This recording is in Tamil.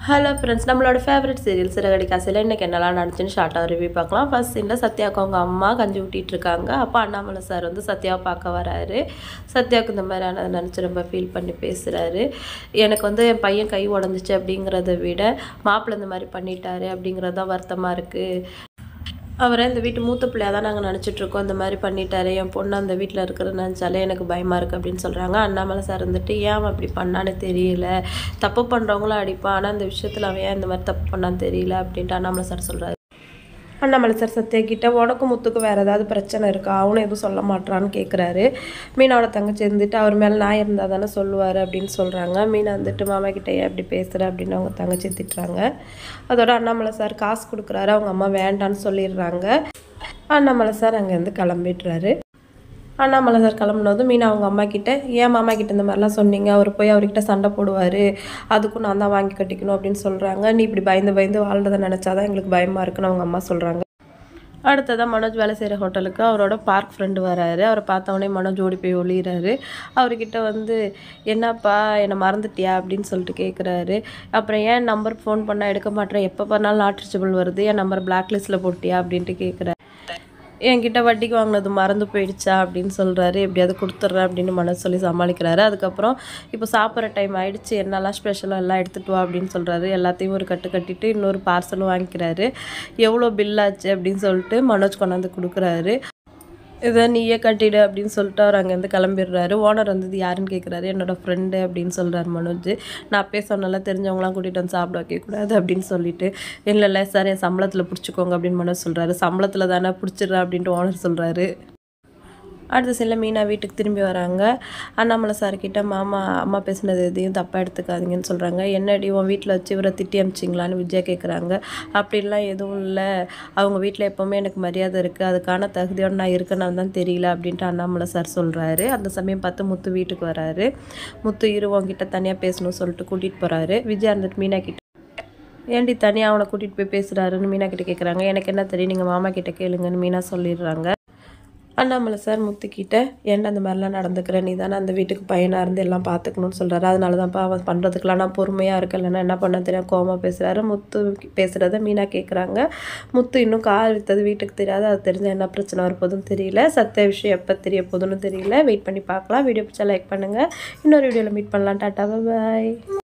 ஹலோ ஃப்ரெண்ட்ஸ் நம்மளோட ஃபேவரட் சீரியல் சிறகடி காசில் இன்றைக்கி என்னெல்லாம் நடந்துச்சுன்னு ஷார்ட்டாக ரிவ்யூ பார்க்கலாம் ஃபர்ஸ்ட் சீனில் சத்யாவுக்கு அவங்க அம்மா கஞ்சி ஊட்டிட்டு இருக்காங்க அப்போ அண்ணாமலை சார் வந்து சத்யாவை பார்க்க வராரு சத்யாவுக்கு இந்த மாதிரி ஆனதை நினச்சி ரொம்ப ஃபீல் பண்ணி பேசுகிறாரு எனக்கு வந்து என் பையன் கை உடஞ்சிச்சு அப்படிங்கிறத விட மாப்பிள்ளை இந்த மாதிரி பண்ணிட்டாரு அப்படிங்கிறது தான் வருத்தமாக இருக்குது அவரை இந்த வீட்டு மூத்த பிள்ளையாக தான் நாங்கள் நினச்சிட்ருக்கோம் இந்த மாதிரி பண்ணிட்டாரு என் பொண்ணு அந்த வீட்டில் இருக்கிற நினச்சாலே எனக்கு பயமாக இருக்குது அப்படின்னு சொல்கிறாங்க அண்ணாமலை சார் வந்துட்டு ஏன் அவன் அப்படி பண்ணான்னு தெரியல தப்பு பண்ணுறவங்களும் அடிப்பான் ஆனால் அந்த விஷயத்தில் அவன் ஏன் இந்த மாதிரி தப்பு பண்ணான்னு தெரியல அப்படின்ட்டு அண்ணாமலை சார் சொல்கிறாரு அண்ணாமலை சார் சத்யா கிட்ட உனக்கும் முத்துக்கு வேறு ஏதாவது பிரச்சனை இருக்கா அவனும் எதுவும் சொல்ல மாட்டான்னு கேட்குறாரு மீனாவோட தங்கச்சி இருந்துட்டு அவர் மேலே நான் இருந்தால் தானே சொல்லுவார் அப்படின்னு சொல்கிறாங்க மீனா வந்துட்டு மாமா கிட்ட ஏன் இப்படி பேசுகிற அப்படின்னு அவங்க தங்கச்சி திட்டுறாங்க அதோட அண்ணாமலை சார் காசு கொடுக்குறாரு அவங்க அம்மா வேண்டான்னு சொல்லிடுறாங்க அண்ணாமலை சார் அங்கேருந்து கிளம்பிடுறாரு அண்ணாமலை சார் கிளம்புனதும் மீனா அவங்க அம்மா கிட்ட ஏன் மாமா கிட்ட இந்த மாதிரிலாம் சொன்னீங்க அவர் போய் அவர்கிட்ட சண்டை போடுவார் அதுக்கும் நான் தான் வாங்கி கட்டிக்கணும் அப்படின்னு சொல்கிறாங்க நீ இப்படி பயந்து பயந்து வாழ்றதை நினச்சாதான் எங்களுக்கு பயமாக இருக்குன்னு அவங்க அம்மா சொல்கிறாங்க அடுத்ததாக மனோஜ் வேலை செய்கிற ஹோட்டலுக்கு அவரோட பார்க் ஃப்ரெண்டு வராரு அவரை பார்த்தவொடனே மனோஜ் ஓடி போய் ஒளியிறாரு அவர்கிட்ட வந்து என்னப்பா என்னை மறந்துட்டியா அப்படின்னு சொல்லிட்டு கேட்குறாரு அப்புறம் ஏன் நம்பர் ஃபோன் பண்ணால் எடுக்க மாட்டேன் எப்போ பண்ணாலும் நாட் ரீச்சபிள் வருது என் நம்பர் பிளாக் லிஸ்ட்டில் போட்டியா அப்படின்ட்டு கேட்குறாரு என்கிட்ட வட்டிக்கு வாங்கினது மறந்து போயிடுச்சா அப்படின்னு சொல்கிறாரு எப்படியாவது கொடுத்துட்றேன் அப்படின்னு மனசு சொல்லி சமாளிக்கிறாரு அதுக்கப்புறம் இப்போ சாப்பிட்ற டைம் ஆயிடுச்சு என்னெல்லாம் ஸ்பெஷலாக எல்லாம் எடுத்துகிட்டு வா அப்படின்னு சொல்கிறாரு எல்லாத்தையும் ஒரு கட்டு கட்டிட்டு இன்னொரு பார்சலும் வாங்கிக்கிறாரு எவ்வளோ பில் ஆச்சு அப்படின்னு சொல்லிட்டு மனோஜ் கொண்டாந்து கொடுக்குறாரு இதை நீயே கட்டிடு அப்படின்னு சொல்லிட்டு அவர் அங்கேருந்து கிளம்பிடுறாரு ஓனர் வந்தது யாருன்னு கேட்குறாரு என்னோட ஃப்ரெண்டு அப்படின்னு சொல்கிறாரு மனோஜ் நான் அப்பயே சொன்னல தெரிஞ்சவங்களாம் கூட்டிகிட்டு வந்து சாப்பிட வைக்கக்கூடாது அப்படின்னு சொல்லிட்டு இல்லை இல்லை சார் என் சம்பளத்தில் பிடிச்சிக்கோங்க அப்படின்னு மனோஜ் சொல்கிறாரு சம்பளத்தில் தானே பிடிச்சிடுறேன் அப்படின்ட்டு ஓனர் சொல்கிறாரு அடுத்த சில மீனா வீட்டுக்கு திரும்பி வராங்க அண்ணாமலை சார் கிட்ட மாமா அம்மா பேசுனது எதையும் தப்பாக எடுத்துக்காதீங்கன்னு சொல்கிறாங்க என்னடி உன் வீட்டில் வச்சு இவரை திட்டி அமிச்சிங்களான்னு விஜயா கேட்குறாங்க அப்படின்லாம் எதுவும் இல்லை அவங்க வீட்டில் எப்போவுமே எனக்கு மரியாதை இருக்குது அதுக்கான தகுதியோடு நான் இருக்கேன்னு தான் தெரியல அப்படின்ட்டு அண்ணாமலை சார் சொல்கிறாரு அந்த சமயம் பார்த்து முத்து வீட்டுக்கு வராரு முத்து இரு உங்ககிட்ட தனியாக பேசணும்னு சொல்லிட்டு கூட்டிகிட்டு போகிறாரு விஜயா இருந்துட்டு மீனா கிட்ட ஏன்டி தனியாக அவனை கூட்டிகிட்டு போய் பேசுகிறாருன்னு மீனா கிட்ட கேட்குறாங்க எனக்கு என்ன தெரியும் நீங்கள் மாமா கிட்ட கேளுங்கன்னு மீனா சொல்லிடுறாங்க அண்ணாமலை சார் முத்துக்கிட்ட ஏன்டா அந்த மாதிரிலாம் நடந்துக்கிற நீ தானே அந்த வீட்டுக்கு பையனாக இருந்து எல்லாம் பார்த்துக்கணும்னு சொல்கிறாரு அதனால தான்ப்பா அவன் பண்ணுறதுக்கெலாம் நான் பொறுமையாக இருக்கலைன்னா என்ன பண்ண தெரியும் கோமா பேசுகிறாரு முத்து பேசுகிறத மீனா கேட்குறாங்க முத்து இன்னும் கால் வித்தது வீட்டுக்கு தெரியாது அது தெரிஞ்சால் என்ன பிரச்சனை வரப்போதும் தெரியல சத்திய விஷயம் எப்போ தெரிய போதுன்னு தெரியல வெயிட் பண்ணி பார்க்கலாம் வீடியோ பிடிச்சா லைக் பண்ணுங்கள் இன்னொரு வீடியோவில் மீட் பண்ணலாம் டாட்டா பாய்